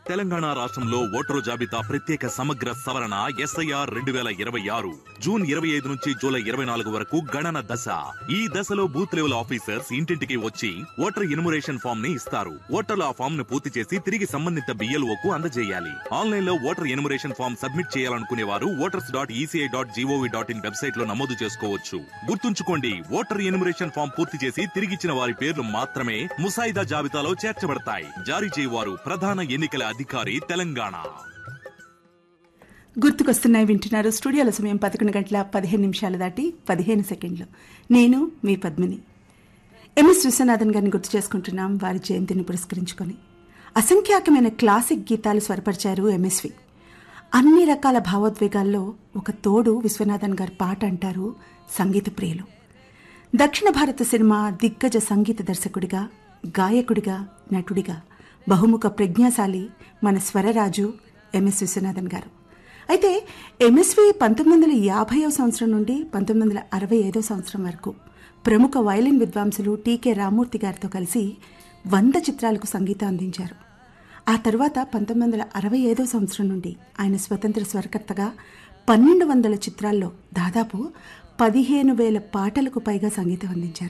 తెలంగాణ రాష్ట్రంలో ఓటరు జాబితా ప్రత్యేక సమగ్ర సవరణ ఎస్ఐఆర్ రెండు వేల ఇరవై ఆరు జూన్ ఇరవై ఐదు నుంచి జూలై ఇరవై నాలుగు వరకు గణన దశ ఈ దశలో బూత్ లెవెల్ ఆఫీసర్స్ ఇంటింటికి వచ్చి ఓటర్ ఇన్మురేషన్ ఫామ్ ని ఇస్తారు ఓటర్లు ఆ ఫామ్ ను పూర్తి చేసి తిరిగి సంబంధిత BLO కు అందజేయాలి ఆన్లైన్ లో ఓటర్ ఇన్మురేషన్ ఫామ్ సబ్మిట్ చేయాలనుకునే వారు voters dot ECI dot GOV dot IN website లో నమోదు చేసుకోవచ్చు గుర్తుంచుకోండి ఓటర్ ఇన్మురేషన్ ఫామ్ పూర్తి చేసి తిరిగిచ్చిన వారి పేర్లు మాత్రమే ముసాయిదా జాబితాలో చేర్చబడతాయి జారీ చేయవారు ప్రధాన ఎన్నికల అధికారి తెలంగాణ గుర్తుకొస్తున్నాయి వింటున్నారు స్టూడియోల సమయం పదకొండు గంటల పదిహేను నిమిషాలు దాటి పదిహేను సెకండ్లు నేను మీ పద్మిని ఎంఎస్ విశ్వనాథన్ గారిని గుర్తు చేసుకుంటున్నాం వారి జయంతిని పురస్కరించుకొని అసంఖ్యాకమైన క్లాసిక్ గీతాలు స్వరపరిచారు ఎంఎస్వి అన్ని రకాల భావోద్వేగాల్లో ఒక తోడు విశ్వనాథన్ గారి పాట అంటారు సంగీత ప్రియులు దక్షిణ భారత సినిమా దిగ్గజ సంగీత దర్శకుడిగా గాయకుడిగా నటుడిగా బహుముఖ ప్రజ్ఞాశాలి మన స్వరరాజు ఎంఎస్ విశ్వనాథన్ గారు అయితే ఎంఎస్వి పంతొమ్మిది వందల యాభైవ సంవత్సరం నుండి పంతొమ్మిది వందల అరవై ఐదో సంవత్సరం వరకు ప్రముఖ వైలిన్ విద్వాంసులు టీకే రామూర్తి గారితో కలిసి వంద చిత్రాలకు సంగీతం అందించారు ఆ తరువాత పంతొమ్మిది వందల అరవై ఐదో సంవత్సరం నుండి ఆయన స్వతంత్ర స్వరకర్తగా పన్నెండు వందల చిత్రాల్లో దాదాపు పదిహేను వేల పాటలకు పైగా సంగీతం అందించారు